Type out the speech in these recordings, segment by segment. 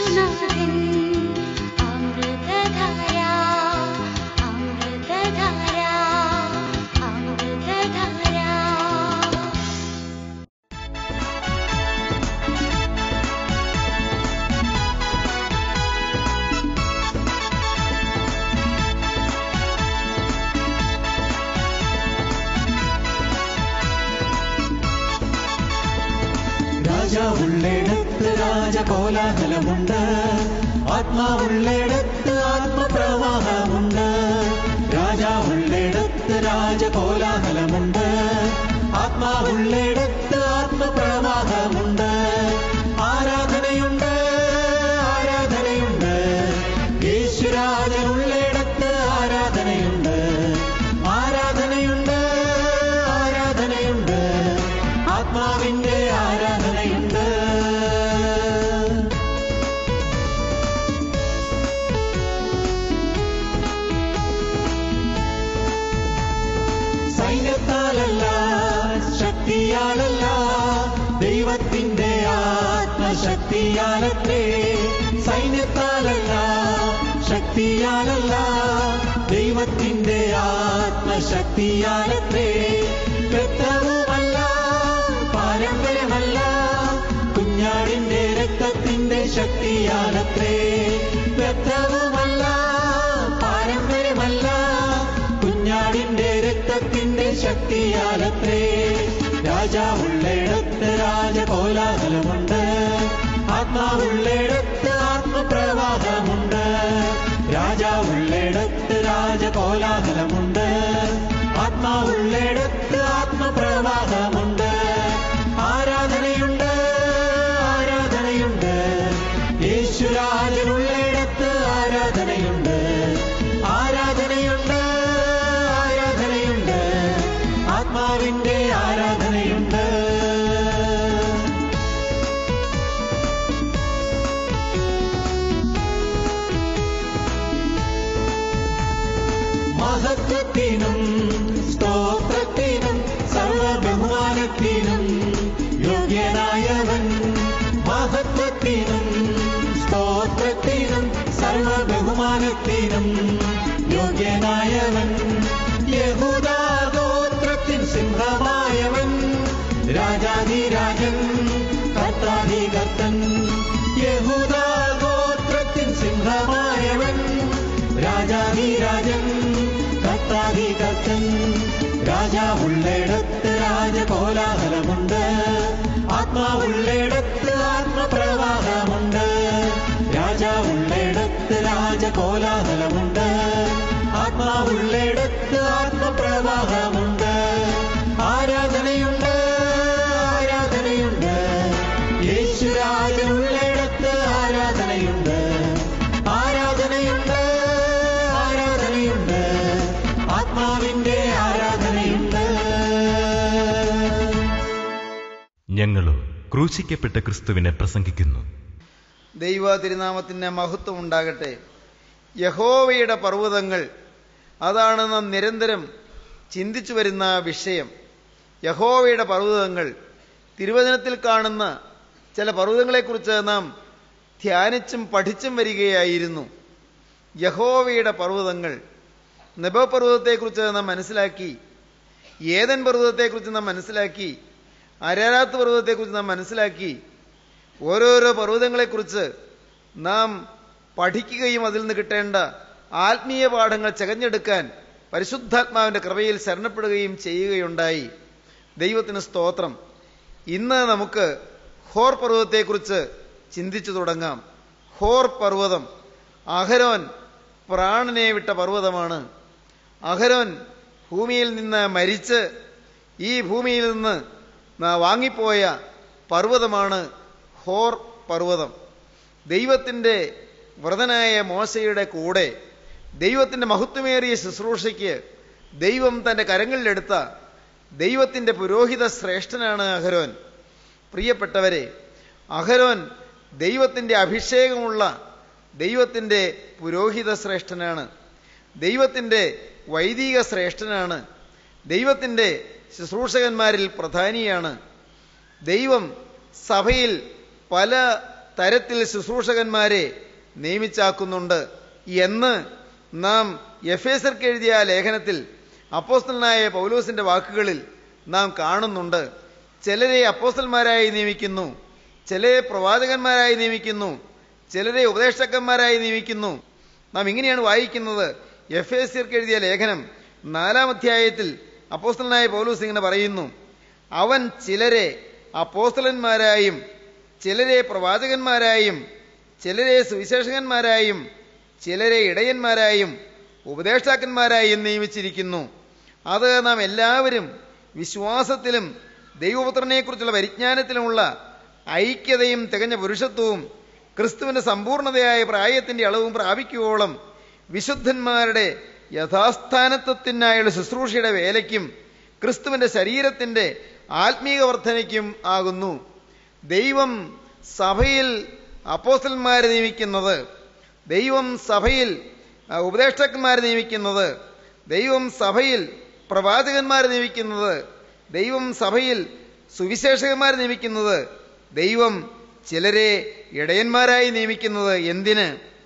യേശുനാഥൻ അമൃതധാര അമൃതധാര അമൃതധാര രാജാവുള്ളിടത്ത് രാജകോലാഹലമുണ്ട് ആത്മാവുള്ളിടത്ത് ആത്മപ്രവാഹമുണ്ട് രാജാവുള്ളിടത്ത് രാജകോലാഹലമുണ്ട് ആത്മാവുള്ളിടത്ത് ആത്മപ്രവാഹമുണ്ട് ആരാധനയുണ്ട് ആരാധനയുണ്ട് യേശുരാജനുള്ളിടത്ത് ആരാധനയുണ്ട് ആരാധനയുണ്ട് ആരാധനയുണ്ട് ആത്മാവിന്റെ ആരാധനയുണ്ട് സൈന്യത്താലല്ല ശക്തിയാലല്ല ദൈവത്തിന്റെ ആത്മശക്തിയാലത്രേ സൈന്യത്താലല്ല ശക്തിയാലല്ല ദൈവത്തിന്റെ ആത്മശക്തിയാലത്രേ വ്യക്തവുമല്ല പാരമ്പര്യമല്ല കുഞ്ഞാടിന്റെ രക്തത്തിന്റെ ശക്തിയാലത്രേ വ്യക്തവുമല്ല പാരമ്പര്യമല്ല കുഞ്ഞാടിന്റെ രക്തത്തിന്റെ ശക്തിയാലത്രേ രാജാവുള്ളിടത്ത് രാജകോലാഹലമുണ്ട് ആത്മാവുള്ളിടത്ത് ആത്മപ്രവാഹമുണ്ട് രാജാവുള്ളിടത്ത് രാജകോലാഹലമുണ്ട് ആത്മാവുള്ളിടത്ത് ആത്മപ്രവാഹമുണ്ട് ആരാധനയുണ്ട് ആരാധനയുണ്ട് യേശുരാജനുള്ളിടത്ത് ആരാധനയുണ്ട് ആരാധനയുണ്ട് ആരാധനയുണ്ട് ആത്മാവിന്റെ ആരാധനയുണ്ട് മഹത്വത്തിനും സ്തോത്രത്തിനും സർവബഹുമാനത്തിനും യോഗ്യനായവൻ മഹത്വത്തിനും സ്തോത്രത്തിനും സർവബഹുമാനത്തിനും യോഗ്യനായവൻ യഹൂദാഗോത്രത്തിൻ സിംഹമായവൻ രാജാധിരാജൻ കർത്താധികർത്തൻ യഹൂദാഗോത്രത്തിൻ സിംഹമായവൻ രാജാധിരാജൻ കർത്താധികർത്തൻ രാജാവുള്ളിടത്ത് രാജകോലാഹലമുണ്ട് ആത്മാവുള്ളിടത്ത് ആത്മപ്രവാഹമുണ്ട് രാജാവുള്ളിടത്ത് രാജകോലാഹലമുണ്ട് ആത്മാവുള്ളിടത്ത് ആത്മപ്രവാഹമുണ്ട് ആരാധനയുണ്ട് ആരാധനയുണ്ട് യേശുരാജനുള്ളിടത്ത് ആരാധനയുണ്ട് ആരാധനയുണ്ട് ആരാധനയുണ്ട് ആത്മാവിന്റെ ആരാധനയുണ്ട് ഞങ്ങളോ ക്രൂശിക്കപ്പെട്ട ക്രിസ്തുവിനെ പ്രസംഗിക്കുന്നു ദൈവ തിരുനാമത്തിന് മഹത്വം ഉണ്ടാകട്ടെ യഹോവയുടെ പർവ്വതങ്ങൾ അതാണ് നാം നിരന്തരം ചിന്തിച്ചു വരുന്ന വിഷയം യഹോവയുടെ പർവ്വതങ്ങൾ തിരുവചനത്തിൽ കാണുന്ന ചില പർവ്വതങ്ങളെക്കുറിച്ച് നാം ധ്യാനിച്ചും പഠിച്ചും വരികയായിരുന്നു യഹോവയുടെ പർവ്വതങ്ങൾ നെബോ പർവ്വതത്തെക്കുറിച്ച് നാം മനസ്സിലാക്കി ഏതൻ പർവ്വതത്തെക്കുറിച്ച് നാം മനസ്സിലാക്കി അരാരാത്ത് പർവ്വതത്തെക്കുറിച്ച് നാം മനസ്സിലാക്കി ഓരോരോ പർവ്വതങ്ങളെക്കുറിച്ച് നാം പഠിക്കുകയും അതിൽ നിന്ന് കിട്ടേണ്ട ആത്മീയ പാഠങ്ങൾ ചകഞ്ഞെടുക്കാൻ പരിശുദ്ധാത്മാവിന്റെ കൃപയിൽ ശരണപ്പെടുകയും ചെയ്യുകയുണ്ടായി ദൈവത്തിന് സ്തോത്രം ഇന്ന് നമുക്ക് ഹോർ പർവ്വതത്തെക്കുറിച്ച് ചിന്തിച്ചു തുടങ്ങാം ഹോർ പർവ്വതം അഹരോൻ പ്രാണനെ വിട്ട പർവ്വതമാണ് അഹരോൻ ഭൂമിയിൽ നിന്ന് മരിച്ച് ഈ ഭൂമിയിൽ നിന്ന് ന- വാങ്ങിപ്പോയ പർവ്വതമാണ് ഹോർ പർവ്വതം ദൈവത്തിൻ്റെ വ്രതനായ മോശയുടെ കൂടെ ദൈവത്തിൻ്റെ മഹത്വമേറിയ ശുശ്രൂഷയ്ക്ക് ദൈവം തൻ്റെ കരങ്ങളിലെടുത്ത ദൈവത്തിൻ്റെ പുരോഹിത ശ്രേഷ്ഠനാണ് അഹരോൻ പ്രിയപ്പെട്ടവരെ അഹരോൻ ദൈവത്തിൻ്റെ അഭിഷേകമുള്ള ദൈവത്തിൻ്റെ പുരോഹിത ശ്രേഷ്ഠനാണ് ദൈവത്തിൻ്റെ വൈദിക ശ്രേഷ്ഠനാണ് ദൈവത്തിൻ്റെ ശുശ്രൂഷകന്മാരിൽ പ്രധാനിയാണ് ദൈവം സഭയിൽ പല തരത്തിൽ ശുശ്രൂഷകന്മാരെ നിയമിച്ചാക്കുന്നുണ്ട് എന്ന് നാം എഫേസർക്ക് എഴുതിയ ലേഖനത്തിൽ അപ്പോസ്റ്റലനായ പൗലോസിന്റെ വാക്കുകളിൽ നാം കാണുന്നുണ്ട് ചിലരെ അപ്പോസ്റ്റൽമാരായി നിയമിക്കുന്നു ചിലരെ പ്രവാചകന്മാരായി നിയമിക്കുന്നു ചിലരെ ഉപദേഷ്ടാക്കന്മാരായി നിയമിക്കുന്നു നാം ഇങ്ങനെയാണ് വായിക്കുന്നത് എഫ് എസ് എഴുതിയ ലേഖനം നാലാം അധ്യായത്തിൽ അപ്പോസ്റ്റലനായ പൗലൂസ് ഇങ്ങനെ പറയുന്നു അവൻ ചിലരെ അപ്പോസ്തലന്മാരായും ചിലരെ പ്രവാചകന്മാരായും ചിലരെ സുവിശേഷകന്മാരായും ചിലരെ ഇടയന്മാരായും ഉപദേഷ്ടാക്കന്മാരായും നിയമിച്ചിരിക്കുന്നു അത് നാം എല്ലാവരും വിശ്വാസത്തിലും ദൈവപുത്രനെക്കുറിച്ചുള്ള പരിജ്ഞാനത്തിലുമുള്ള ഐക്യതയും തികഞ്ഞ പുരുഷത്വവും ക്രിസ്തുവിന്റെ സമ്പൂർണതയായ പ്രായത്തിന്റെ അളവും പ്രാപിക്കുവോളം വിശുദ്ധന്മാരുടെ യഥാസ്ഥാനത്വത്തിനായുള്ള ശുശ്രൂഷയുടെ വേലയ്ക്കും ക്രിസ്തുവിന്റെ ശരീരത്തിന്റെ ആത്മീക വർധനയ്ക്കും ആകുന്നു ദൈവം സഭയിൽ അപ്പോസ്റ്റന്മാരെ നിയമിക്കുന്നത് ദൈവം സഭയിൽ ആ, ഉപദേഷ്ടാക്കന്മാരെ നിയമിക്കുന്നത് ദൈവം സഭയിൽ പ്രവാചകന്മാരെ നിയമിക്കുന്നത് ദൈവം സഭയിൽ സുവിശേഷകന്മാരെ നിയമിക്കുന്നത് ദൈവം ചിലരെ ഇടയന്മാരായി നിയമിക്കുന്നത് എന്തിന്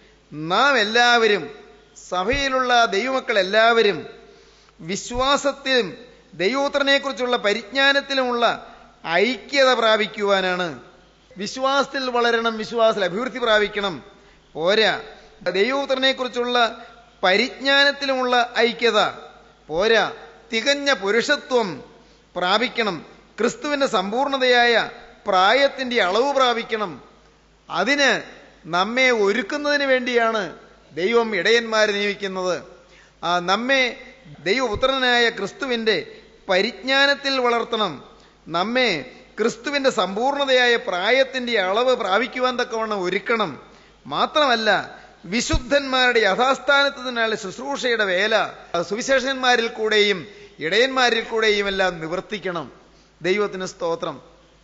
നാം എല്ലാവരും സഭയിലുള്ള ദൈവമക്കൾ എല്ലാവരും വിശ്വാസത്തിലും ദൈവോത്രനെക്കുറിച്ചുള്ള പരിജ്ഞാനത്തിലുമുള്ള ഐക്യത പ്രാപിക്കുവാനാണ് വിശ്വാസത്തിൽ വളരണം വിശ്വാസത്തിൽ അഭിവൃദ്ധി പ്രാപിക്കണം പോരാ ദൈവോത്രനെക്കുറിച്ചുള്ള പരിജ്ഞാനത്തിലുമുള്ള ഐക്യത പോരാ തികഞ്ഞ പുരുഷത്വം പ്രാപിക്കണം ക്രിസ്തുവിന്റെ സമ്പൂർണതയായ പ്രായത്തിന്റെ അളവ് പ്രാപിക്കണം അതിന് നമ്മെ ഒരുക്കുന്നതിന് വേണ്ടിയാണ് ദൈവം ഇടയന്മാരെ നിയമിക്കുന്നത് ആ നമ്മെ ദൈവപുത്രനായ ക്രിസ്തുവിന്റെ പരിജ്ഞാനത്തിൽ വളർത്തണം നമ്മെ ക്രിസ്തുവിന്റെ സമ്പൂർണതയായ പ്രായത്തിന്റെ അളവ് പ്രാപിക്കുവാൻ തക്കവണ്ണം ഒരുക്കണം മാത്രമല്ല വിശുദ്ധന്മാരുടെ യഥാസ്ഥാനത്തിനുള്ള ശുശ്രൂഷയുടെ വേല സുവിശേഷന്മാരിൽ കൂടെയും ഇടയന്മാരിൽ കൂടെയും എല്ലാം നിവർത്തിക്കണം ദൈവത്തിന് സ്തോത്രം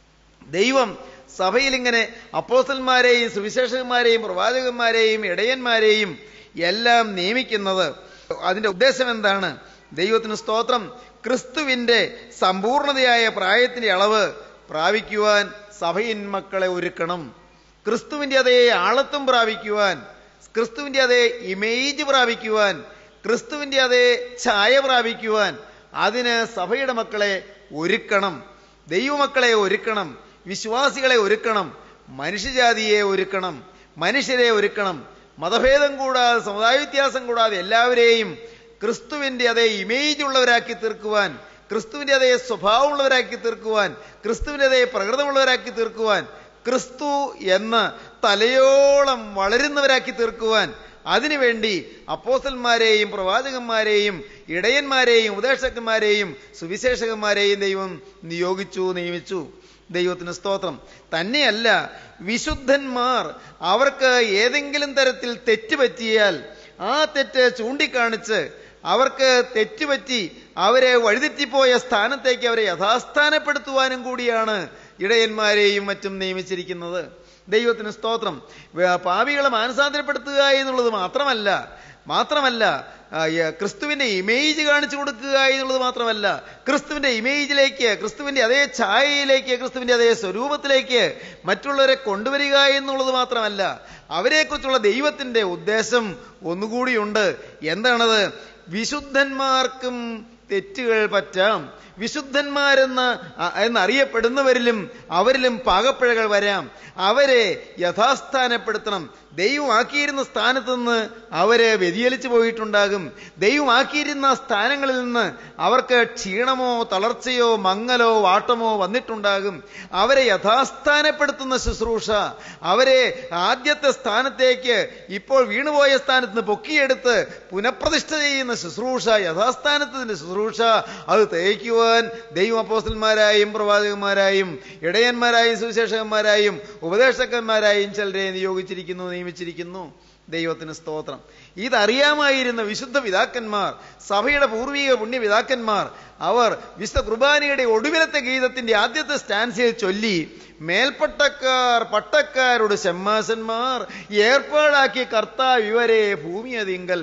ദൈവം സഭയിൽ ഇങ്ങനെ അപ്പോസ്റ്റന്മാരെയും സുവിശേഷകന്മാരെയും പ്രവാചകന്മാരെയും ഇടയന്മാരെയും എല്ലാം നിയമിക്കുന്നത് അതിന്റെ ഉദ്ദേശം എന്താണ് ദൈവത്തിന് സ്തോത്രം ക്രിസ്തുവിന്റെ സമ്പൂർണതയായ പ്രായത്തിന്റെ അളവ് പ്രാപിക്കുവാൻ സഭയിൻ മക്കളെ ഒരുക്കണം ക്രിസ്തുവിന്റെ അതേ ആളത്വം പ്രാപിക്കുവാൻ ക്രിസ്തുവിന്റെ അതേ ഇമേജ് പ്രാപിക്കുവാൻ ക്രിസ്തുവിന്റെ അതേ ഛായ പ്രാപിക്കുവാൻ അതിന് സഭയുടെ മക്കളെ ഒരുക്കണം ദൈവമക്കളെ ഒരുക്കണം വിശ്വാസികളെ ഒരുക്കണം മനുഷ്യജാതിയെ ഒരുക്കണം മനുഷ്യരെ ഒരുക്കണം മതഭേദം കൂടാതെ സമുദായ വ്യത്യാസം കൂടാതെ എല്ലാവരെയും ക്രിസ്തുവിന്റെ അതേ ഇമേജ് ഉള്ളവരാക്കി തീർക്കുവാൻ ക്രിസ്തുവിന്റെ അതേ സ്വഭാവമുള്ളവരാക്കി തീർക്കുവാൻ ക്രിസ്തുവിന്റെ അതേ പ്രകൃതമുള്ളവരാക്കി തീർക്കുവാൻ ക്രിസ്തു എന്ന് തലയോളം വളരുന്നവരാക്കി തീർക്കുവാൻ അതിനുവേണ്ടി അപ്പോസ്റ്റന്മാരെയും പ്രവാചകന്മാരെയും ഇടയന്മാരെയും ഉപദേശകന്മാരെയും സുവിശേഷകന്മാരെയും ദൈവം നിയോഗിച്ചു നിയമിച്ചു ദൈവത്തിന് സ്തോത്രം തന്നെയല്ല വിശുദ്ധന്മാർ അവർക്ക് ഏതെങ്കിലും തരത്തിൽ തെറ്റ് പറ്റിയാൽ ആ തെറ്റ് ചൂണ്ടിക്കാണിച്ച് അവർക്ക് തെറ്റുപറ്റി അവരെ വഴിതെറ്റിപ്പോയ സ്ഥാനത്തേക്ക് അവരെ യഥാസ്ഥാനപ്പെടുത്തുവാനും കൂടിയാണ് ഇടയന്മാരെയും മറ്റും നിയമിച്ചിരിക്കുന്നത് ദൈവത്തിന് സ്തോത്രം വേ- പാപികളെ മാനസാന്തരപ്പെടുത്തുക എന്നുള്ളത് മാത്രമല്ല മാത്രമല്ല ആ, ഈ ക്രിസ്തുവിന്റെ ഇമേജ് കാണിച്ചു കൊടുക്കുക എന്നുള്ളത് മാത്രമല്ല ക്രിസ്തുവിന്റെ ഇമേജിലേക്ക് ക്രിസ്തുവിന്റെ അതേ ഛായയിലേക്ക് ക്രിസ്തുവിന്റെ അതേ സ്വരൂപത്തിലേക്ക് മറ്റുള്ളവരെ കൊണ്ടുവരിക എന്നുള്ളത് മാത്രമല്ല അവരെക്കുറിച്ചുള്ള ദൈവത്തിന്റെ ഉദ്ദേശം ഒന്നുകൂടിയുണ്ട് എന്താണത് വിശുദ്ധന്മാർക്കും തെറ്റുകൾ പറ്റാം വിശുദ്ധന്മാരെന്ന് അ- എന്നറിയപ്പെടുന്നവരിലും അവരിലും പാകപ്പിഴകൾ വരാം അവരെ യഥാസ്ഥാനപ്പെടുത്തണം ദൈവമാക്കിയിരുന്ന സ്ഥാനത്ത് നിന്ന് അവര് വ്യതിചലിച്ചു പോയിട്ടുണ്ടാകും ദൈവമാക്കിയിരുന്ന സ്ഥാനങ്ങളിൽ നിന്ന് അവർക്ക് ക്ഷീണമോ തളർച്ചയോ മങ്ങലോ വാട്ടമോ വന്നിട്ടുണ്ടാകും അവരെ യഥാസ്ഥാനപ്പെടുത്തുന്ന ശുശ്രൂഷ അവരെ ആദ്യത്തെ സ്ഥാനത്തേക്ക് ഇപ്പോൾ വീണുപോയ സ്ഥാനത്ത് നിന്ന് പൊക്കിയെടുത്ത് പുനഃപ്രതിഷ്ഠ ചെയ്യുന്ന ശുശ്രൂഷ യഥാസ്ഥാനത്തിന്റെ ശുശ്രൂഷ അത് തേക്കുവാൻ ദൈവം അപ്പോസ്റ്റന്മാരായും പ്രവാചകന്മാരായും ഇടയന്മാരായും സുവിശേഷകന്മാരായും ഉപദേശകന്മാരായും ചിലരെ നിയോഗിച്ചിരിക്കുന്നു നിയമിച്ചിരിക്കുന്നു ദൈവത്തിന് സ്തോത്രം ഇതറിയാമായിരുന്ന വിശുദ്ധ പിതാക്കന്മാർ സഭയുടെ പൂർവീക പുണ്യപിതാക്കന്മാർ അവർ വിശുദ്ധ കുർബാനയുടെ ഒടുവിലത്തെ ഗീതത്തിന്റെ ആദ്യത്തെ സ്റ്റാൻസിൽ ചൊല്ലി മേൽപ്പട്ടക്കാർ പട്ടക്കാരോട് ഷമ്മാസന്മാർ ഏർപ്പാടാക്കിയ കർത്താവ് ഇവരെ ഭൂമിയതിങ്കൽ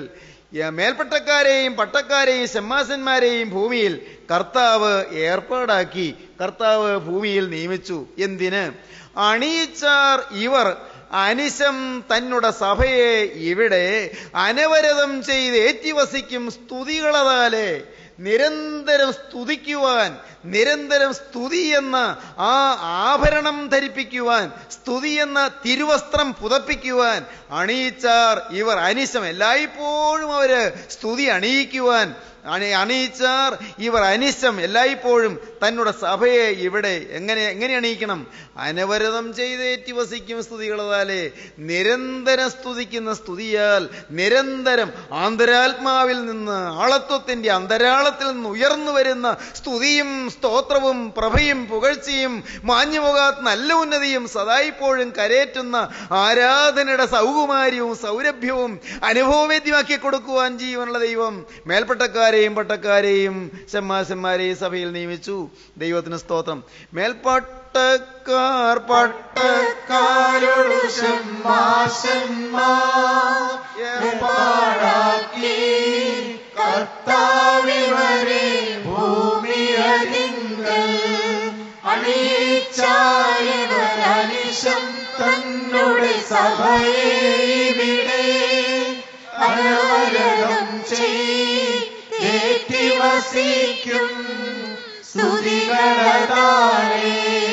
യ- മേൽപ്പട്ടക്കാരെയും പട്ടക്കാരെയും ശമ്മാസന്മാരെയും ഭൂമിയിൽ കർത്താവ് ഏർപ്പാടാക്കി കർത്താവ് ഭൂമിയിൽ നിയമിച്ചു എന്തിന് അണിയിച്ചാർ ഇവർ അനിശം തന്നുടെ സഭയെ ഇവിടെ അനവരതം ചെയ്ത് ഏറ്റിവസിക്കും സ്തുതികളതാലെ നിരന്തരം സ്തുതിക്കുവാൻ നിരന്തരം സ്തുതി എന്ന ആ ആഭരണം ധരിപ്പിക്കുവാൻ സ്തുതി എന്ന തിരുവസ്ത്രം പുതപ്പിക്കുവാൻ അണിയിച്ചാർ ഇവർ അനിശം എല്ലായ്പ്പോഴും അവര് സ്തുതി അണിയിക്കുവാൻ അണി അണിയിച്ചാർ ഇവർ അനിശം എല്ലായ്പ്പോഴും തന്നുടെ സഭയെ ഇവിടെ എങ്ങനെ എങ്ങനെ അണിയിക്കണം അനവരതം ചെയ്തേറ്റി വസിക്കും സ്തുതികളതാലേ നിരന്തരം സ്തുതിക്കുന്ന സ്തുതിയാൽ നിരന്തരം ആന്തരാത്മാവിൽ നിന്ന് ആളത്വത്തിന്റെ അന്തരാളത്തിൽ നിന്ന് ഉയർന്നു വരുന്ന സ്തുതിയും സ്തോത്രവും പ്രഭയും പുകഴ്ചയും മാഞ്ഞുപോകാത്ത നല്ല ഉന്നതിയും സദായിപ്പോഴും കരേറ്റുന്ന ആരാധനയുടെ സൗകുമാര്യവും സൗരഭ്യവും അനുഭവവേദ്യമാക്കി കൊടുക്കുവാൻ ജീവനുള്ള ദൈവം മേൽപ്പട്ടക്കാരെയും പട്ടക്കാരെയും ശമ്മാശന്മാരെയും സഭയിൽ നിയമിച്ചു ദൈവത്തിന് സ്തോത്രം മേൽപ്പട്ടക്കാർ പട്ടക്കാരോടു ശമ്മാശന്മാർ ഏർപ്പാടാക്കി കർത്താവിവരെ ഭൂമിയതിങ്കൽ അണിയിച്ചായവരനിശം തന്നുടെ സഭയെ ഇവിടെ അനവരതം ചെയ്തി വസിക്കും സ്തുതികളതാലേ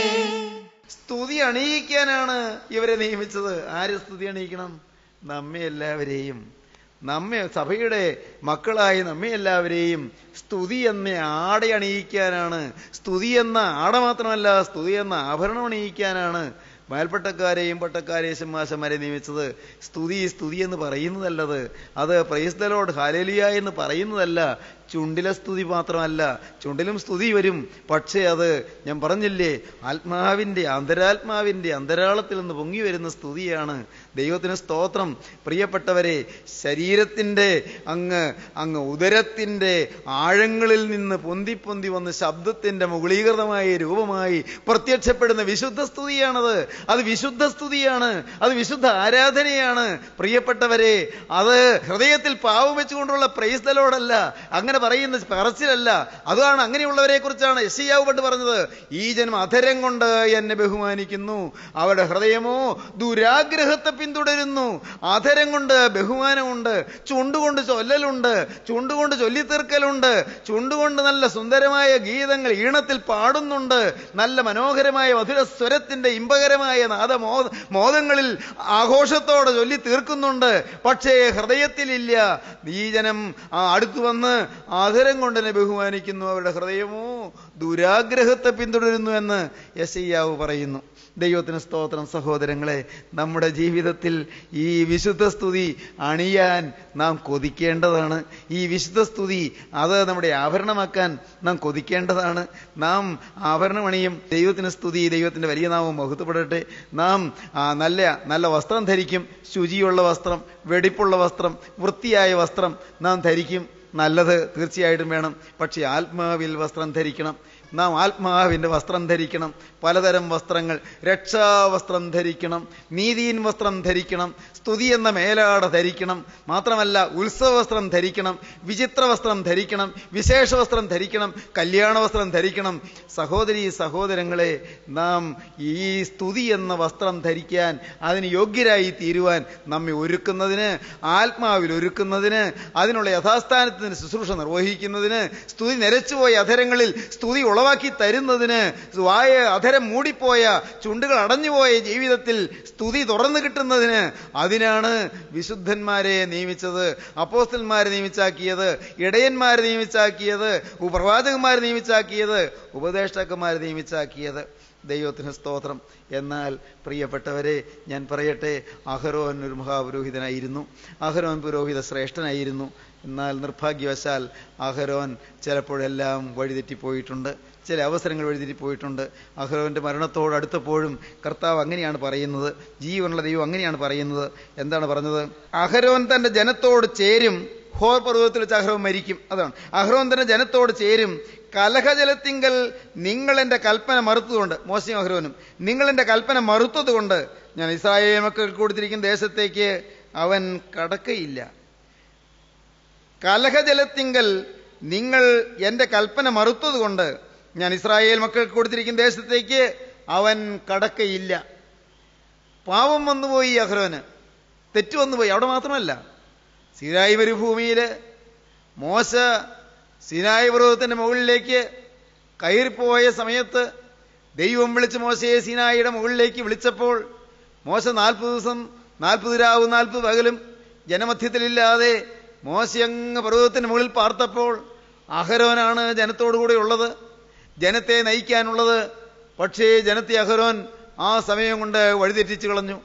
സ്തുതി അണിയിക്കാനാണ് ഇവരെ നിയമിച്ചത് ആര് സ്തുതി അണിയിക്കണം നമ്മെ എല്ലാവരെയും നമ്മെ സഭയുടെ മക്കളായി നമ്മെ എല്ലാവരെയും സ്തുതി എന്ന ആട അണിയിക്കാനാണ് സ്തുതി എന്ന ആട മാത്രമല്ല സ്തുതി എന്ന ആഭരണം അണിയിക്കാനാണ് മേൽപ്പട്ടക്കാരെയും പട്ടക്കാരെയും സിംഹാസന്മാരെ നിയമിച്ചത് സ്തുതി സ്തുതി എന്ന് പറയുന്നതല്ലത് അത് പ്രൈസ്തലോട് ഹാലേലിയ എന്ന് പറയുന്നതല്ല ചുണ്ടിലെ സ്തുതി മാത്രമല്ല ചുണ്ടിലും സ്തുതി വരും പക്ഷേ അത് ഞാൻ പറഞ്ഞില്ലേ ആത്മാവിന്റെ അന്തരാത്മാവിന്റെ അന്തരാളത്തിൽ നിന്ന് പൊങ്ങി വരുന്ന സ്തുതിയാണ് ദൈവത്തിന് സ്തോത്രം പ്രിയപ്പെട്ടവരെ ശരീരത്തിന്റെ അങ്ങ് അങ്ങ് ഉദരത്തിന്റെ ആഴങ്ങളിൽ നിന്ന് പൊന്തി പൊന്തി വന്ന് ശബ്ദത്തിന്റെ മുകളീകൃതമായ രൂപമായി പ്രത്യക്ഷപ്പെടുന്ന വിശുദ്ധ സ്തുതിയാണത് അത് വിശുദ്ധ സ്തുതിയാണ് അത് വിശുദ്ധ ആരാധനയാണ് പ്രിയപ്പെട്ടവരെ അത് ഹൃദയത്തിൽ പാവം വെച്ചുകൊണ്ടുള്ള പ്രൈസ്തലോടല്ല അങ്ങനെ പറയുന്ന പറച്ചിലല്ല അതാണ് അങ്ങനെയുള്ളവരെ കുറിച്ചാണ് യശയ്യാവ് പണ്ട് പറഞ്ഞത് ഈ ജന്മം അധരം കൊണ്ട് എന്നെ ബഹുമാനിക്കുന്നു അവരുടെ ഹൃദയമോ ദുരാഗ്രഹത്തെ പിന്തുടരുന്നു അധരം കൊണ്ട് ബഹുമാനമുണ്ട് ചുണ്ടുകൊണ്ട് ചൊല്ലലുണ്ട് ചുണ്ടുകൊണ്ട് ചൊല്ലിത്തീർക്കലുണ്ട് ചുണ്ടുകൊണ്ട് നല്ല സുന്ദരമായ ഗീതങ്ങൾ ഈണത്തിൽ പാടുന്നുണ്ട് നല്ല മനോഹരമായ മധുര സ്വരത്തിന്റെ ഇമ്പകരമായ നാദമോ മോദങ്ങളിൽ ആഘോഷത്തോടെ ചൊല്ലി തീർക്കുന്നുണ്ട് പക്ഷേ ഹൃദയത്തിലില്ല ഈ ജനം ആ അടുത്തു വന്ന് ആദരം കൊണ്ട് എന്നെ ബഹുമാനിക്കുന്നു അവരുടെ ഹൃദയമോ ദുരാഗ്രഹത്തെ പിന്തുടരുന്നു എന്ന് യശയ്യാവ് പറയുന്നു ദൈവത്തിന് സ്തോത്രം സഹോദരങ്ങളെ നമ്മുടെ ജീവിതത്തിൽ ഈ വിശുദ്ധ സ്തുതി അണിയാൻ നാം കൊതിക്കേണ്ടതാണ് ഈ വിശുദ്ധ സ്തുതി അത് നമ്മുടെ ആഭരണമാക്കാൻ നാം കൊതിക്കേണ്ടതാണ് നാം ആഭരണമണിയും ദൈവത്തിന് സ്തുതി ദൈവത്തിന്റെ വലിയ നാമം മഹത്വപ്പെടട്ടെ നാം ആ, നല്ല നല്ല വസ്ത്രം ധരിക്കും ശുചിയുള്ള വസ്ത്രം വെടിപ്പുള്ള വസ്ത്രം വൃത്തിയായ വസ്ത്രം നാം ധരിക്കും നല്ലത് തീർച്ചയായിട്ടും വേണം പക്ഷേ ആത്മാവിൽ വസ്ത്രം ധരിക്കണം നാം ആത്മാവിന്റെ വസ്ത്രം ധരിക്കണം പലതരം വസ്ത്രങ്ങൾ രക്ഷാവസ്ത്രം ധരിക്കണം നീതിയിൻ വസ്ത്രം ധരിക്കണം സ്തുതി എന്ന മേലാട ധരിക്കണം മാത്രമല്ല ഉത്സവ വസ്ത്രം ധരിക്കണം വിചിത്ര വസ്ത്രം ധരിക്കണം വിശേഷ വസ്ത്രം ധരിക്കണം കല്യാണ വസ്ത്രം ധരിക്കണം സഹോദരി സഹോദരങ്ങളെ നാം ഈ സ്തുതി എന്ന വസ്ത്രം ധരിക്കാൻ അതിന് യോഗ്യരായി തീരുവാൻ നമ്മെ ഒരുക്കുന്നതിന് ആത്മാവിൽ ഒരുക്കുന്നതിന് അതിനുള്ള യഥാസ്ഥാനത്തിന് ശുശ്രൂഷ നിർവഹിക്കുന്നതിന് സ്തുതി നിരച്ചുപോയ അധരങ്ങളിൽ സ്തുതി ഉളവാക്കി തരുന്നതിന് വായ അധരം മൂടിപ്പോയ ചുണ്ടുകൾ അടഞ്ഞുപോയ ജീവിതത്തിൽ സ്തുതി തുറന്നു കിട്ടുന്നതിന് അതിനാണ് വിശുദ്ധന്മാരെ നിയമിച്ചത് അപ്പോസ്റ്റന്മാരെ നിയമിച്ചാക്കിയത് ഇടയന്മാരെ നിയമിച്ചാക്കിയത് പ്രവാചകന്മാരെ നിയമിച്ചാക്കിയത് ഉപദേഷ്ടാക്കന്മാരെ നിയമിച്ചാക്കിയത് ദൈവത്തിന് സ്തോത്രം എന്നാൽ പ്രിയപ്പെട്ടവരെ ഞാൻ പറയട്ടെ അഹരോൻ ഒരു മഹാപുരോഹിതനായിരുന്നു അഹരോൻ പുരോഹിത ശ്രേഷ്ഠനായിരുന്നു എന്നാൽ നിർഭാഗ്യവശാൽ അഹരോൻ ചിലപ്പോഴെല്ലാം വഴിതെറ്റിപ്പോയിട്ടുണ്ട് ചില അവസരങ്ങൾ വഴിതെറ്റിപ്പോയിട്ടുണ്ട് അഹരോന്റെ മരണത്തോട് അടുത്തപ്പോഴും കർത്താവ് അങ്ങനെയാണ് പറയുന്നത് ജീവനുള്ള ദൈവം അങ്ങനെയാണ് പറയുന്നത് എന്താണ് പറഞ്ഞത് അഹരോൻ തന്റെ ജനത്തോട് ചേരും ഹോർ പർവ്വതത്തിൽ വെച്ച് അഹ്റോൻ മരിക്കും അതാണ് അഹ്റോൻ തന്നെ ജനത്തോട് ചേരും കലഹജലത്തിങ്കൽ നിങ്ങൾ എൻ്റെ കൽപ്പന മറുത്തതുകൊണ്ട് മോശം അഹ്റോനും നിങ്ങൾ എൻ്റെ കൽപ്പന മറുത്തതുകൊണ്ട് ഞാൻ ഇസ്രായേൽ മക്കൾക്ക് കൊടുത്തിരിക്കുന്ന ദേശത്തേക്ക് അവൻ കടക്കയില്ല കലഹജലത്തിങ്കൽ നിങ്ങൾ എന്റെ കൽപ്പന മറുത്തതുകൊണ്ട് ഞാൻ ഇസ്രായേൽ മക്കൾക്ക് കൊടുത്തിരിക്കുന്ന ദേശത്തേക്ക് അവൻ കടക്കയില്ല പാവം വന്നുപോയി അഹ്റോന് തെറ്റ് വന്നുപോയി അവിടെ മാത്രമല്ല സിനായി മരുഭൂമിയിൽ മോശ സിനായി പർവ്വതത്തിന്റെ മുകളിലേക്ക് കയറിപ്പോയ സമയത്ത് ദൈവം വിളിച്ച് മോശയെ സിനായിയുടെ മുകളിലേക്ക് വിളിച്ചപ്പോൾ മോശ നാൽപ്പത് ദിവസം നാൽപ്പത് രാവും നാൽപ്പത് പകലും ജനമധ്യത്തിലില്ലാതെ മോശയങ്ങ് പർവ്വതത്തിന് മുകളിൽ പാർത്തപ്പോൾ അഹരോനാണ് ജനത്തോടു കൂടെ ഉള്ളത് ജനത്തെ നയിക്കാനുള്ളത് പക്ഷേ ജനത്തെ അഹരോൻ ആ സമയം കൊണ്ട് വഴിതെറ്റിച്ചു കളഞ്ഞു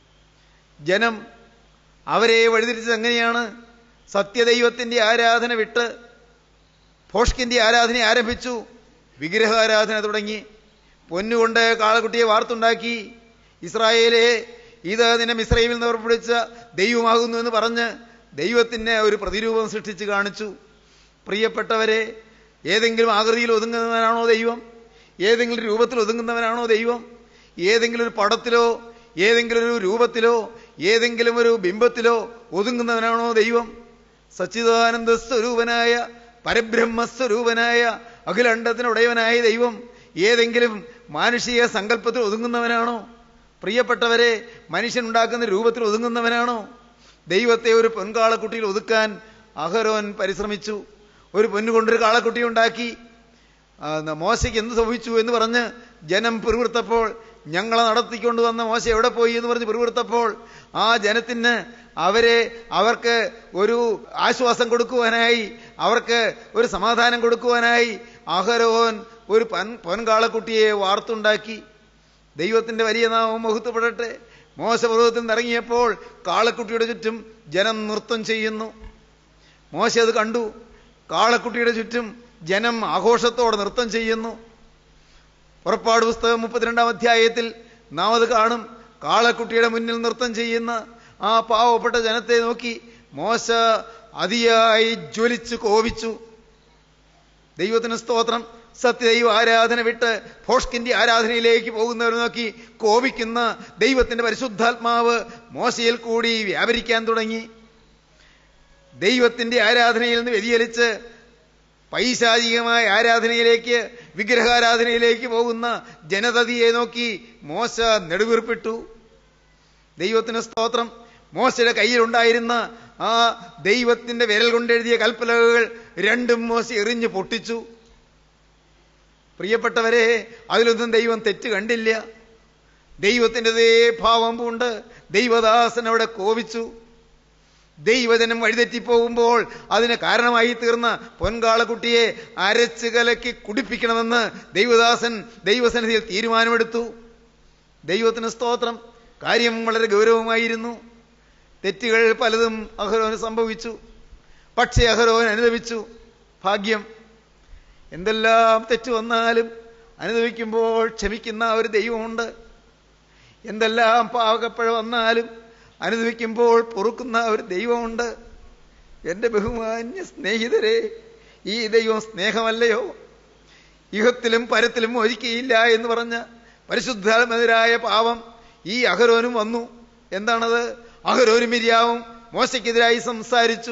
ജനം അവരെ വഴിതിരിച്ചത് എങ്ങനെയാണ് സത്യദൈവത്തിന്റെ ആരാധന വിട്ട് ഫോഷ്കിന്റെ ആരാധന ആരംഭിച്ചു വിഗ്രഹാരാധന തുടങ്ങി പൊന്നുകൊണ്ട് കാളക്കുട്ടിയെ വാർത്തുണ്ടാക്കി ഇസ്രായേലെ ഇത് നിന്നെ മിശ്രൈമിൽ നിന്ന് പുറപ്പെടുവിച്ച ദൈവമാകുന്നു എന്ന് പറഞ്ഞ് ദൈവത്തിന് ഒരു പ്രതിരൂപം സൃഷ്ടിച്ച് കാണിച്ചു പ്രിയപ്പെട്ടവരെ ഏതെങ്കിലും ആകൃതിയിൽ ഒതുങ്ങുന്നവനാണോ ദൈവം ഏതെങ്കിലും രൂപത്തിൽ ഒതുങ്ങുന്നവനാണോ ദൈവം ഏതെങ്കിലും ഒരു പടത്തിലോ ഏതെങ്കിലും ഒരു രൂപത്തിലോ ഏതെങ്കിലും ഒരു ബിംബത്തിലോ ഒതുങ്ങുന്നവനാണോ ദൈവം സച്ചിദാനന്ദ സ്വരൂപനായ പരബ്രഹ്മസ്വരൂപനായ അഖിലണ്ഡത്തിനുടയവനായ ദൈവം ഏതെങ്കിലും മാനുഷിക സങ്കല്പത്തിൽ ഒതുങ്ങുന്നവനാണോ പ്രിയപ്പെട്ടവരെ മനുഷ്യനുണ്ടാക്കുന്ന രൂപത്തിൽ ഒതുങ്ങുന്നവനാണോ ദൈവത്തെ ഒരു പൊൻകാളക്കുട്ടിയിൽ ഒതുക്കാൻ അഹരോൻ പരിശ്രമിച്ചു ഒരു പൊന്നുകൊണ്ടൊരു കാളക്കുട്ടി ഉണ്ടാക്കി ആ, ന- മോശയ്ക്ക് എന്ത് സംഭവിച്ചു എന്ന് പറഞ്ഞ് ജനം പിറുവിറുത്തപ്പോൾ ഞങ്ങളെ നടത്തിക്കൊണ്ട് വന്ന മോശ എവിടെ പോയി എന്ന് പറഞ്ഞ് പിറുവിറുത്തപ്പോൾ ആ ജനത്തിന് അവരെ അവർക്ക് ഒരു ആശ്വാസം കൊടുക്കുവാനായി അവർക്ക് ഒരു സമാധാനം കൊടുക്കുവാനായി അഹരോൻ ഒരു പൻ പൊൻകാളക്കുട്ടിയെ വാർത്തുണ്ടാക്കി ദൈവത്തിന്റെ വലിയ നാമം മഹത്വപ്പെടട്ടെ മോശപർവ്വതത്തിൽ നിന്ന് ഇറങ്ങിയപ്പോൾ കാളക്കുട്ടിയുടെ ചുറ്റും ജനം നൃത്തം ചെയ്യുന്നു മോശ അത് കണ്ടു കാളക്കുട്ടിയുടെ ചുറ്റും ജനം ആഘോഷത്തോടെ നൃത്തം ചെയ്യുന്നു പുറപ്പാട് പുസ്തകം മുപ്പത്തിരണ്ടാം അധ്യായത്തിൽ നാം അത് കാണും കാളക്കുട്ടിയുടെ മുന്നിൽ നൃത്തം ചെയ്യുന്ന ആ പാവപ്പെട്ട ജനത്തെ നോക്കി മോശ അതിയായി ജ്വലിച്ചു കോപിച്ചു ദൈവത്തിന് സ്തോത്രം സത്യദൈവ ആരാധന വിട്ട് ഫോഷ്കിന്റെ ആരാധനയിലേക്ക് പോകുന്നവർ നോക്കി കോപിക്കുന്ന ദൈവത്തിന്റെ പരിശുദ്ധാത്മാവ് മോശയിൽ കൂടി വ്യാപരിക്കാൻ തുടങ്ങി ദൈവത്തിന്റെ ആരാധനയിൽ നിന്ന് വ്യതിചലിച്ച് പൈശാചികമായ ആരാധനയിലേക്ക് വിഗ്രഹാരാധനയിലേക്ക് പോകുന്ന ജനതതിയെ നോക്കി മോശ നെടുവീർപ്പിട്ടു ദൈവത്തിന് സ്തോത്രം മോശയുടെ കയ്യിലുണ്ടായിരുന്ന ആ ദൈവത്തിന്റെ വിരൽ കൊണ്ടെഴുതിയ കൽപ്പലകൾ രണ്ടും മോശ എറിഞ്ഞു പൊട്ടിച്ചു പ്രിയപ്പെട്ടവരെ അതിലൊന്നും ദൈവം തെറ്റ് കണ്ടില്ല ദൈവത്തിൻ്റെതേ ഭാവം പൂണ്ട് ദൈവദാസൻ അവിടെ കോപിച്ചു ദൈവജനം വഴിതെറ്റിപ്പോകുമ്പോൾ അതിന് കാരണമായി തീർന്ന പൊൻകാളക്കുട്ടിയെ അരച്ച് കലക്കി കുടിപ്പിക്കണമെന്ന് ദൈവദാസൻ ദൈവസന്നിധിയിൽ തീരുമാനമെടുത്തു ദൈവത്തിന് സ്തോത്രം കാര്യം വളരെ ഗൗരവമായിരുന്നു തെറ്റുകൾ പലതും അഹരോന് സംഭവിച്ചു പക്ഷേ അഹരോൻ അനുഭവിച്ചു ഭാഗ്യം എന്തെല്ലാം തെറ്റ് വന്നാലും അനുഭവിക്കുമ്പോൾ ക്ഷമിക്കുന്ന ഒരു ദൈവമുണ്ട് എന്തെല്ലാം പാകപ്പഴ വന്നാലും അനുഭവിക്കുമ്പോൾ പൊറുക്കുന്ന ഒരു ദൈവമുണ്ട് എൻ്റെ ബഹുമാന്യ സ്നേഹിതരെ ഈ ദൈവം സ്നേഹമല്ലയോ ഇഹത്തിലും പരത്തിലും ഒരിക്കയില്ല എന്ന് പറഞ്ഞ പരിശുദ്ധാത്മതിരായ പാവം ഈ അഹരോനും വന്നു എന്താണത് അഹരോനും മിരിയാവും മോശയ്ക്കെതിരായി സംസാരിച്ചു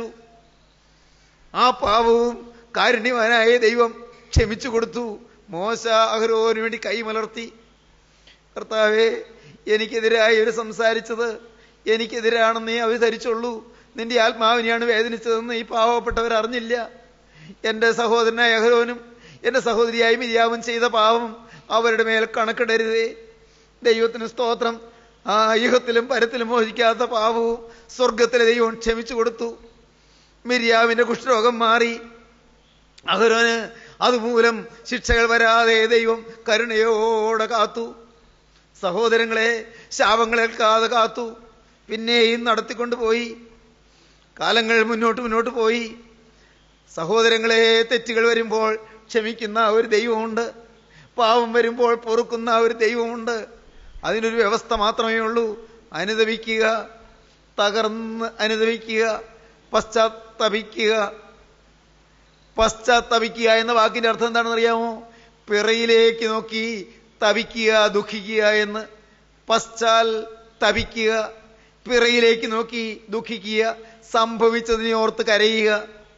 ആ പാവവും കാരുണ്യവാനായ ദൈവം ക്ഷമിച്ചു കൊടുത്തു മോശ അഹരോന് വേണ്ടി കൈമലർത്തി കർത്താവേ എനിക്കെതിരായി ഒരു സംസാരിച്ചത് എനിക്കെതിരാണെന്നേ അവർ ധരിച്ചുള്ളൂ നിന്റെ ആത്മാവിനെയാണ് വേദനിച്ചതെന്ന് ഈ പാവപ്പെട്ടവർ അറിഞ്ഞില്ല എൻ്റെ സഹോദരനായ അഹരോനും എൻ്റെ സഹോദരിയായ മിരിയാവും ചെയ്ത പാവം അവരുടെ മേൽ കണക്കിടരുതേ ദൈവത്തിന് സ്തോത്രം ആ യുഗത്തിലും പരത്തിലും മോഹിക്കാത്ത പാവവും സ്വർഗത്തിലെ ദൈവം ക്ഷമിച്ചു കൊടുത്തു മിരിയാവിന്റെ കുഷ്ഠരോഗം മാറി അഹരോന് അതുമൂലം ശിക്ഷകൾ വരാതെ ദൈവം കരുണയോടെ കാത്തു സഹോദരങ്ങളെ ശാപങ്ങളേൽക്കാതെ കാത്തു പിന്നെയും നടത്തിക്കൊണ്ടുപോയി കാലങ്ങൾ മുന്നോട്ട് മുന്നോട്ട് പോയി സഹോദരങ്ങളെ തെറ്റുകൾ വരുമ്പോൾ ക്ഷമിക്കുന്ന ഒരു ദൈവമുണ്ട് പാവം വരുമ്പോൾ പൊറുക്കുന്ന ഒരു ദൈവമുണ്ട് അതിനൊരു വ്യവസ്ഥ മാത്രമേ ഉള്ളൂ അനുദവിക്കുക തകർന്ന് അനുദവിക്കുക പശ്ചാത്തപിക്കുക പശ്ചാത്തപിക്കുക എന്ന വാക്കിന്റെ അർത്ഥം എന്താണെന്ന് അറിയാമോ പിറയിലേക്ക് നോക്കി തപിക്കുക ദുഃഖിക്കുക എന്ന് പശ്ചാൽ തപിക്കുക പിറയിലേക്ക് നോക്കി ദുഃഖിക്കുക സംഭവിച്ചതിനെ ഓർത്ത് കരയുക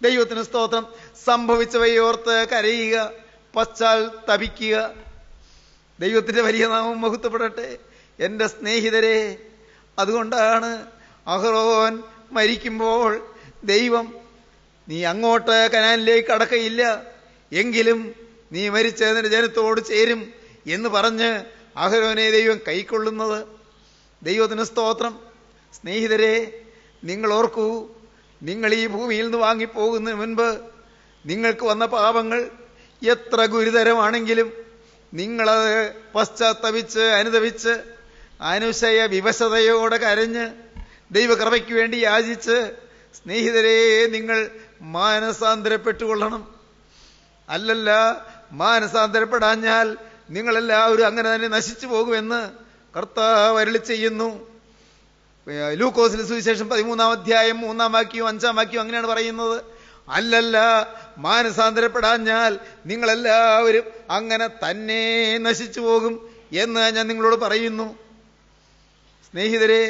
ദൈവത്തിന് സ്തോത്രം സംഭവിച്ചവയോർത്ത് കരയുക പശ്ചാൽ തപിക്കുക ദൈവത്തിന്റെ വലിയ നാമം മഹത്വപ്പെടട്ടെ എന്റെ സ്നേഹിതരെ അതുകൊണ്ടാണ് അഹ്റോൻ മരിക്കുമ്പോൾ ദൈവം നീ അങ്ങോട്ട് കനാലിലേക്ക് കടക്കയില്ല എങ്കിലും നീ മരിച്ച നിന്റെ ജനത്തോട് ചേരും എന്ന് പറഞ്ഞ് അഹരോനെ ദൈവം കൈക്കൊള്ളുന്നത് ദൈവത്തിന് സ്തോത്രം സ്നേഹിതരെ നിങ്ങൾ ഓർക്കൂ നിങ്ങൾ ഈ ഭൂമിയിൽ നിന്ന് വാങ്ങിപ്പോകുന്നതിന് മുൻപ് നിങ്ങൾക്ക് വന്ന പാപങ്ങൾ എത്ര ഗുരുതരമാണെങ്കിലും നിങ്ങളത് പശ്ചാത്തപിച്ച് അനുദവിച്ച് അനുശയ വിവശതയോടെ കരഞ്ഞ് ദൈവകൃപയ്ക്ക് വേണ്ടി യാചിച്ച് സ്നേഹിതരെ നിങ്ങൾ മാനസാന്തരപ്പെട്ടുകൊള്ളണം അല്ലല്ല മാനസാന്തരപ്പെടാഞ്ഞാൽ നിങ്ങളെല്ലാവരും അങ്ങനെ തന്നെ നശിച്ചു പോകുമെന്ന് കർത്താവ് അരുളി ചെയ്യുന്നു ലൂക്കോസിന് സുവിശേഷം പതിമൂന്നാം അധ്യായം മൂന്നാം വാക്യവും അഞ്ചാം വാക്യവും അങ്ങനെയാണ് പറയുന്നത് അല്ലല്ല മാനസാന്തരപ്പെടാഞ്ഞാൽ നിങ്ങളെല്ലാവരും അങ്ങനെ തന്നെ നശിച്ചു പോകും എന്ന് ഞാൻ നിങ്ങളോട് പറയുന്നു സ്നേഹിതരെ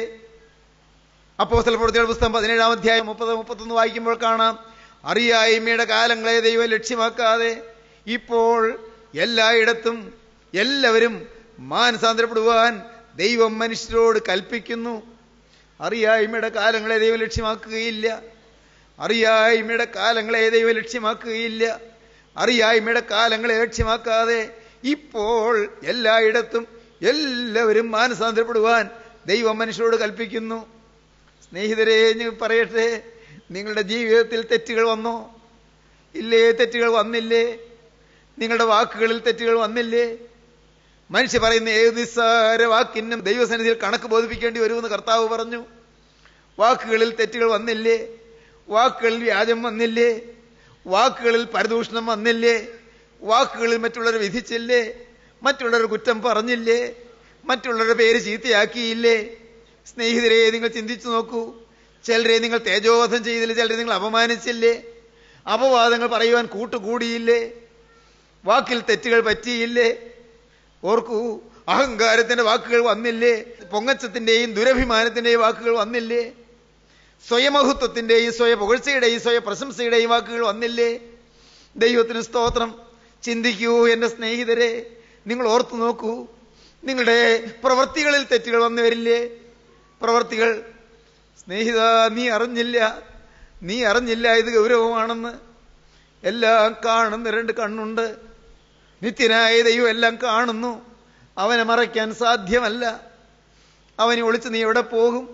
അപ്പോസ്തല പ്രവൃത്തിയുടെ പുസ്തകം പതിനേഴാം അധ്യായം മുപ്പത് മുപ്പത്തൊന്ന് വായിക്കുമ്പോൾ കാണാം അറിയായ്മയുടെ കാലങ്ങളെ ദൈവം ലക്ഷ്യമാക്കാതെ ഇപ്പോൾ എല്ലായിടത്തും എല്ലാവരും മാനസാന്തരപ്പെടുവാൻ ദൈവം മനുഷ്യരോട് കൽപ്പിക്കുന്നു അറിയായ്മയുടെ കാലങ്ങളെ ദൈവം ലക്ഷ്യമാക്കുകയില്ല അറിയായ്മയുടെ കാലങ്ങളെ ദൈവം ലക്ഷ്യമാക്കുകയില്ല അറിയായ്മയുടെ കാലങ്ങളെ ലക്ഷ്യമാക്കാതെ ഇപ്പോൾ എല്ലായിടത്തും എല്ലാവരും മാനസാന്തരപ്പെടുവാൻ ദൈവം മനുഷ്യരോട് കൽപ്പിക്കുന്നു സ്നേഹിതരെ ഞാൻ പറയട്ടെ നിങ്ങളുടെ ജീവിതത്തിൽ തെറ്റുകൾ വന്നോ ഇല്ലേ തെറ്റുകൾ വന്നില്ലേ നിങ്ങളുടെ വാക്കുകളിൽ തെറ്റുകൾ വന്നില്ലേ മനുഷ്യ പറയുന്ന ഏത് നിസ്സാര വാക്കിനും ദൈവസന്നിധിയിൽ കണക്ക് ബോധിപ്പിക്കേണ്ടി വരുമെന്ന് കർത്താവ് പറഞ്ഞു വാക്കുകളിൽ തെറ്റുകൾ വന്നില്ലേ വാക്കുകളിൽ വ്യാജം വന്നില്ലേ വാക്കുകളിൽ പരദൂഷണം വന്നില്ലേ വാക്കുകളിൽ മറ്റുള്ളവരെ വിധിച്ചില്ലേ മറ്റുള്ളവർ കുറ്റം പറഞ്ഞില്ലേ മറ്റുള്ളവരുടെ പേര് ചീത്തയാക്കിയില്ലേ സ്നേഹിതരെ നിങ്ങൾ ചിന്തിച്ചു നോക്കൂ ചിലരെ നിങ്ങൾ തേജോവധം ചെയ്തില്ലേ ചിലരെ നിങ്ങൾ അപമാനിച്ചില്ലേ അപവാദങ്ങൾ പറയുവാൻ കൂട്ടുകൂടിയില്ലേ വാക്കിൽ തെറ്റുകൾ പറ്റിയില്ലേ ഓർക്കൂ അഹങ്കാരത്തിന്റെ വാക്കുകൾ വന്നില്ലേ പൊങ്ങച്ചത്തിന്റെയും ദുരഭിമാനത്തിന്റെയും വാക്കുകൾ വന്നില്ലേ സ്വയമഹത്വത്തിന്റെയും സ്വയ പുകഴ്ചയുടെയും സ്വയ പ്രശംസയുടെയും വാക്കുകൾ വന്നില്ലേ ദൈവത്തിന് സ്തോത്രം ചിന്തിക്കൂ എന്റെ സ്നേഹിതരെ നിങ്ങൾ ഓർത്തു നോക്കൂ നിങ്ങളുടെ പ്രവൃത്തികളിൽ തെറ്റുകൾ വന്നു വരില്ലേ പ്രവൃത്തികൾ സ്നേഹിത നീ അറിഞ്ഞില്ല നീ അറിഞ്ഞില്ല ഇത് ഗൗരവമാണെന്ന് എല്ലാം കാണുന്ന രണ്ട് കണ്ണുണ്ട് നിത്യനായ ദൈവം എല്ലാം കാണുന്നു അവനെ മറയ്ക്കാൻ സാധ്യമല്ല അവനെ ഒളിച്ച് നീ എവിടെ പോകും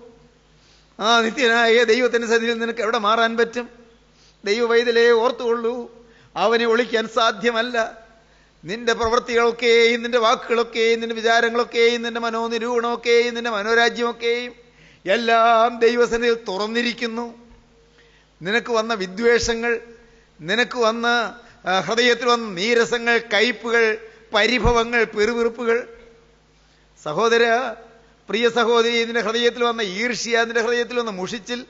ആ നിത്യനായ ദൈവത്തിന്റെ സന്നിധിയിൽ നിനക്ക് എവിടെ മാറാൻ പറ്റും ദൈവവൈതലേ ഓർത്തുകൊള്ളൂ അവനെ ഒളിക്കാൻ സാധ്യമല്ല നിന്റെ പ്രവൃത്തികളൊക്കെയും നിന്റെ വാക്കുകളൊക്കെയും നിന്റെ വിചാരങ്ങളൊക്കെയും നിന്റെ മനോനിരൂപണമൊക്കെയും നിന്റെ മനോരാജ്യമൊക്കെയും എല്ലാം ദൈവസന്നിധിയിൽ തുറന്നിരിക്കുന്നു നിനക്ക് വന്ന വിദ്വേഷങ്ങൾ നിനക്ക് വന്ന ആ, ഹൃദയത്തിൽ വന്ന നീരസങ്ങൾ കയ്പുകൾ പരിഭവങ്ങൾ പെറുവിറുപ്പുകൾ സഹോദര പ്രിയ സഹോദരി നിന്റെ ഹൃദയത്തിൽ വന്ന ഈർഷ്യ നിന്റെ ഹൃദയത്തിൽ വന്ന മുഷിച്ചിൽ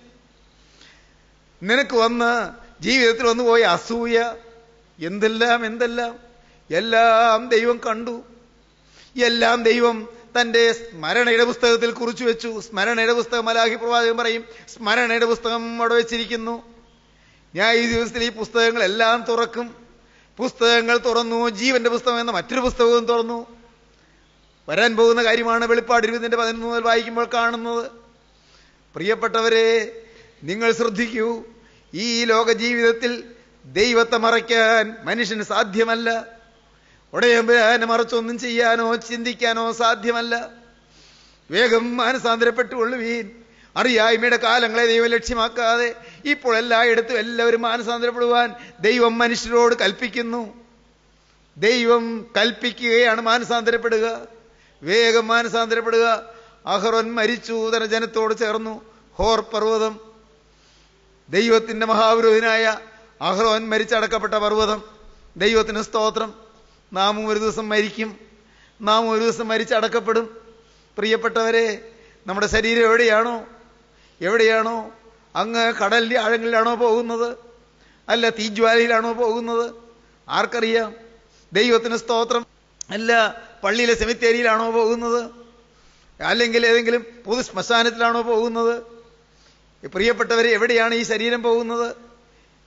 നിനക്ക് വന്ന് ജീവിതത്തിൽ വന്നു പോയ അസൂയ എന്തെല്ലാം എന്തെല്ലാം എല്ലാം ദൈവം കണ്ടു എല്ലാം ദൈവം തന്റെ സ്മരണയുടെ പുസ്തകത്തിൽ കുറിച്ചു വെച്ചു സ്മരണയുടെ പുസ്തകം മലാഹി പ്രവാചകൻ പറയും സ്മരണയുടെ പുസ്തകം അവിടെ വെച്ചിരിക്കുന്നു ഞാൻ ഈ ദിവസത്തിൽ ഈ പുസ്തകങ്ങളെല്ലാം തുറക്കും പുസ്തകങ്ങൾ തുറന്നു ജീവന്റെ പുസ്തകം എന്ന മറ്റൊരു പുസ്തകവും തുറന്നു വരാൻ പോകുന്ന കാര്യമാണ് വെളിപ്പാട് ഇരുപതിന്റെ പതിനൊന്ന് മുതൽ വായിക്കുമ്പോൾ കാണുന്നത് പ്രിയപ്പെട്ടവരെ നിങ്ങൾ ശ്രദ്ധിക്കൂ ഈ ലോക ജീവിതത്തിൽ ദൈവത്തെ മറയ്ക്കാൻ മനുഷ്യന് സാധ്യമല്ല ഉടയമ്പുരാനെ മറച്ചൊന്നും ചെയ്യാനോ ചിന്തിക്കാനോ സാധ്യമല്ല വേഗം മാനസാന്തരപ്പെട്ടുകൊള്ളുവീൻ അറിയായ്മയുടെ കാലങ്ങളെ ദൈവം ലക്ഷ്യമാക്കാതെ ഇപ്പോൾ എല്ലായിടത്തും എല്ലാവരും മാനസാന്തരപ്പെടുവാൻ ദൈവം മനുഷ്യരോട് കൽപ്പിക്കുന്നു ദൈവം കൽപ്പിക്കുകയാണ് മാനസാന്തരപ്പെടുക വേഗം മാനസാന്തരപ്പെടുക അഹ്റോൻ മരിച്ചു തന്റെ ജനത്തോട് ചേർന്നു ഹോർ പർവ്വതം ദൈവത്തിന്റെ മഹാവിരോധനായ അഹ്റോൻ മരിച്ചടക്കപ്പെട്ട പർവ്വതം ദൈവത്തിന് സ്തോത്രം നാമും ഒരു ദിവസം മരിക്കും നാമും ഒരു ദിവസം മരിച്ചടക്കപ്പെടും പ്രിയപ്പെട്ടവരെ നമ്മുടെ ശരീരം എവിടെയാണോ എവിടെയാണോ അങ്ങ് കടലിന്റെ ആഴങ്ങളിലാണോ പോകുന്നത് അല്ല തീജ്വാലയിലാണോ പോകുന്നത് ആർക്കറിയാം ദൈവത്തിന് സ്തോത്രം അല്ല പള്ളിയിലെ സെമിത്തേരിയിലാണോ പോകുന്നത് അല്ലെങ്കിൽ ഏതെങ്കിലും പൊതു ശ്മശാനത്തിലാണോ പോകുന്നത് പ്രിയപ്പെട്ടവരെ എവിടെയാണ് ഈ ശരീരം പോകുന്നത്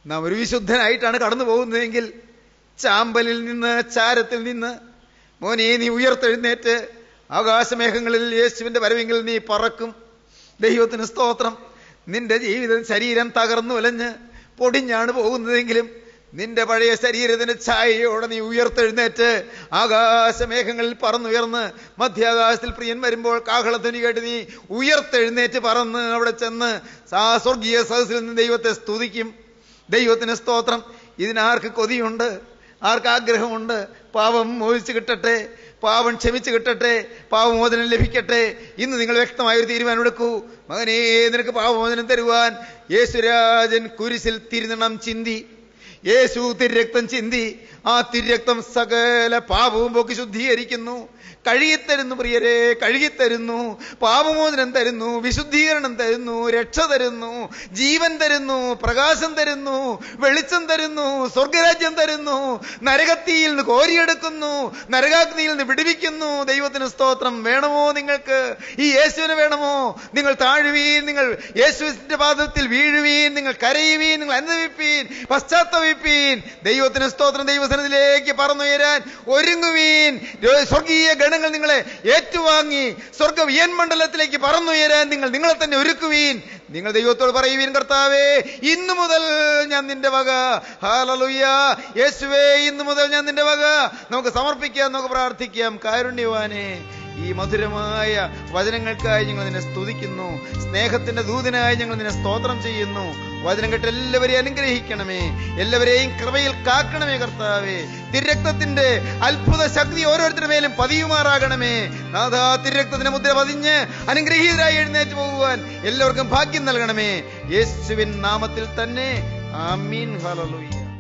നാം ഒരു വിശുദ്ധനായിട്ടാണ് കടന്നു പോകുന്നതെങ്കിൽ ചാമ്പലിൽ നിന്ന് ചാരത്തിൽ നിന്ന് മോനെ നീ ഉയർത്തെഴുന്നേറ്റ് ആകാശമേഘങ്ങളിൽ യേശുവിന്റെ വരവെങ്കിൽ നീ പറക്കും ദൈവത്തിന് സ്തോത്രം നിന്റെ ജീവിതം ശരീരം തകർന്നു വലഞ്ഞ് പൊടിഞ്ഞാണ് പോകുന്നതെങ്കിലും നിന്റെ പഴയ ശരീരത്തിന്റെ ഛായയോടെ നീ ഉയർത്തെഴുന്നേറ്റ് ആകാശമേഘങ്ങളിൽ പറന്നുയർന്ന് മധ്യാകാശത്തിൽ പ്രിയൻ വരുമ്പോൾ കാഹളധ്വനി കേട്ട് നീ ഉയർത്തെഴുന്നേറ്റ് പറന്ന് അവിടെ ചെന്ന് ആ സ്വർഗീയ സദസ്സിൽ നിന്ന് ദൈവത്തെ സ്തുതിക്കും ദൈവത്തിന് സ്തോത്രം ഇതിനാർക്ക് കൊതിയുണ്ട് ആർക്ക് ആഗ്രഹമുണ്ട് പാപം മോചിച്ച് കിട്ടട്ടെ പാപം ക്ഷമിച്ച് കിട്ടട്ടെ പാപമോചനം ലഭിക്കട്ടെ ഇന്ന് നിങ്ങൾ വ്യക്തമായ ഒരു തീരുമാനം എടുക്കൂ മകനേ നിനക്ക് പാപമോചനം തരുവാൻ യേശുരാജൻ കുരിശിൽ തിരുനണം ചിന്തി യേശു തിരക്തം ചിന്തി ആ തിരക്തം സകല പാപവും പൊക്കി ശുദ്ധീകരിക്കുന്നു കഴുകിത്തരുന്നു പ്രിയരെ കഴുകിത്തരുന്നു പാപമോചനം തരുന്നു വിശുദ്ധീകരണം തരുന്നു രക്ഷ തരുന്നു ജീവൻ തരുന്നു പ്രകാശം തരുന്നു വെളിച്ചം തരുന്നു സ്വർഗരാജ്യം തരുന്നു നരകത്തിയിൽ നിന്ന് കോരിയെടുക്കുന്നു നരകാഗ്നിയിൽ നിന്ന് വിടുവിക്കുന്നു ദൈവത്തിന് സ്തോത്രം വേണമോ നിങ്ങൾക്ക് ഈ യേശുവിന് വേണമോ നിങ്ങൾ താഴുവീൻ നിങ്ങൾ യേശുവിന്റെ പാദത്തിൽ വീഴുവീൻ നിങ്ങൾ കരയുവീൻ നിങ്ങൾ അനുഭവിപ്പീൻ പശ്ചാത്തപിപ്പീൻ ദൈവത്തിന് സ്തോത്രം ദൈവസനത്തിലേക്ക് പറന്നുയരാൻ ഒരുങ്ങുവീൻ സ്വർഗീയ ഗണങ്ങൾ നിങ്ങളെ ഏറ്റുവാങ്ങി സ്വർഗ വിയൻമണ്ഡലത്തിലേക്ക് പറന്നുയരാൻ നിങ്ങൾ നിങ്ങളെ തന്നെ ഒരുക്കുവീൻ നിങ്ങൾ ദൈവത്തോട് പറയുവീൻ കർത്താവേ ഇന്നു മുതൽ ഞാൻ നിന്റെ വക ഹാലലുയ്യ യേശുവേ ഇന്നു മുതൽ ഞാൻ നിന്റെ വക നമുക്ക് സമർപ്പിക്കാം നമുക്ക് പ്രാർത്ഥിക്കാം കാരുണ്യവാനെ ഈ മധുരമായ വചനങ്ങൾക്കായി ഞങ്ങൾ നിന്നെ സ്തുതിക്കുന്നു സ്നേഹത്തിന്റെ ദൂതനായി ഞങ്ങൾ നിന്നെ സ്തോത്രം ചെയ്യുന്നു വചനം കേട്ട് എല്ലാവരെയും അനുഗ്രഹിക്കണമേ എല്ലാവരെയും കൃപയിൽ കാക്കണമേ കർത്താവേ തിരക്തത്തിന്റെ അത്ഭുത ശക്തി ഓരോരുത്തരുടെ മേലും പതിയുമാറാകണമേ നാഥാ തിരക്തത്തിന്റെ മുദ്ര പതിഞ്ഞ് അനുഗ്രഹീതരായി എഴുന്നേറ്റ് പോകുവാൻ എല്ലാവർക്കും ഭാഗ്യം നൽകണമേ യേശുവിൻ നാമത്തിൽ തന്നെ ആമീൻ ഹല്ലേലൂയ